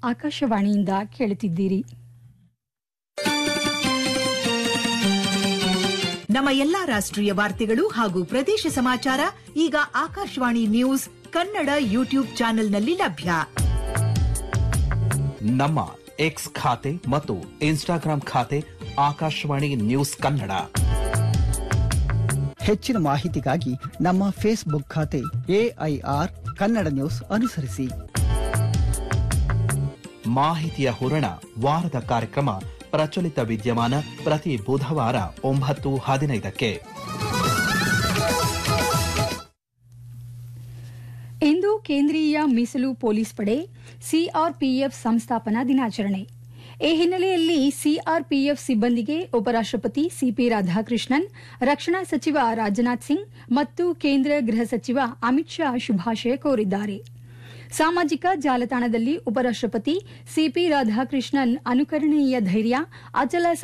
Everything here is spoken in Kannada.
ಆಕಾಶವಾಣಿಯಿಂದ ಕೇಳುತ್ತಿದ್ದೀರಿ ನಮ್ಮ ಎಲ್ಲಾ ರಾಷ್ಟ್ರೀಯ ವಾರ್ತೆಗಳು ಹಾಗೂ ಪ್ರದೇಶ ಸಮಾಚಾರ ಈಗ ಆಕಾಶವಾಣಿ ನ್ಯೂಸ್ ಕನ್ನಡ ಯೂಟ್ಯೂಬ್ ಚಾನೆಲ್ನಲ್ಲಿ ಲಭ್ಯ ನಮ್ಮ ಎಕ್ಸ್ ಖಾತೆ ಮತ್ತು ಇನ್ಸ್ಟಾಗ್ರಾಂ ಖಾತೆ ಆಕಾಶವಾಣಿ ನ್ಯೂಸ್ ಕನ್ನಡ ಹೆಚ್ಚಿನ ಮಾಹಿತಿಗಾಗಿ ನಮ್ಮ ಫೇಸ್ಬುಕ್ ಖಾತೆ ಎಐಆರ್ ಕನ್ನಡ ನ್ಯೂಸ್ ಅನುಸರಿಸಿ ಮಾಹಿತಿಯ ಹೂರಣ ವಾರದ ಕಾರ್ಯಕ್ರಮ ಪ್ರಚಲಿತ ವಿದ್ಯಮಾನ ಪ್ರತಿ ಬುಧವಾರ ಒಂಬತ್ತು ಹದಿನೈದಕ್ಕೆ ಇಂದು ಕೇಂದ್ರೀಯ ಮೀಸಲು ಪೊಲೀಸ್ ಪಡೆ ಸಿಆರ್ಪಿಎಫ್ ಸಂಸ್ಥಾಪನಾ ದಿನಾಚರಣೆ ಈ ಹಿನ್ನೆಲೆಯಲ್ಲಿ ಸಿಆರ್ಪಿಎಫ್ ಸಿಬ್ಬಂದಿಗೆ ಉಪರಾಷ್ಟಪತಿ ಸಿಪಿ ರಾಧಾಕೃಷ್ಣನ್ ರಕ್ಷಣಾ ಸಚಿವ ರಾಜನಾಥ್ ಸಿಂಗ್ ಮತ್ತು ಕೇಂದ್ರ ಗೃಹ ಸಚಿವ ಅಮಿತ್ ಶಾ ಶುಭಾಶಯ ಕೋರಿದ್ದಾರೆ ಸಾಮಾಜಿಕ ಜಾಲತಾಣದಲ್ಲಿ ಉಪರಾಷ್ಟಪತಿ ಸಿಪಿ ರಾಧಾಕೃಷ್ಣನ್ ಅನುಕರಣೀಯ ಧೈರ್ಯ ಅಚಲ